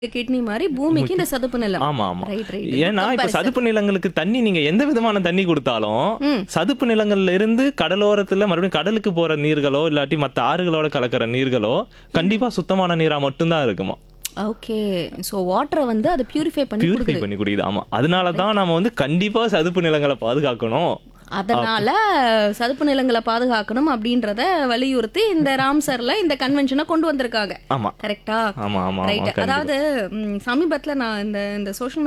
Kidney மாதிரி பூமிக்கு இந்த சதுப்பு நிலம் ஆமா ஆமா ரைட் ரைட் ஏன்னா இப்ப சதுப்பு நிலங்களுக்கு தண்ணி நீங்க எந்த விதமான தண்ணி கொடுத்தாலும் ம். சதுப்பு நிலங்கள்ல இருந்து கடலோரத்துல மறுபடியும் கடலுக்கு போற நீர்களோ இல்லாட்டி மத்த ஆறுகளோட கலக்கிற நீர்களோ கண்டிப்பா சுத்தமான நீரா மட்டும்தான் இருக்குமா ஓகே சோ வாட்டரை வந்து அது பியூரிஃபை பண்ணி பியூரிஃபை கொடுக்குது பண்ணி குடிக்குது ஆமா அதனால தான் நம்ம வந்து கண்டிப்பா சதுப்பு நிலங்களை பாதுகாக்கணும் அதனால சதுப்பு நிலங்களை பாதுகாக்கணும் அப்படின்றத வலியுறுத்தி இந்த ராம்சர்ல இந்த கன்வென்ஷனை கொண்டு வந்திருக்காங்க ஆமா கரெக்டா ஆமா ஆமா ஆமா ரைட் கண்டிப்பா. அதாவது ம், சமீபத்துல நான் இந்த இந்த சோஷியல்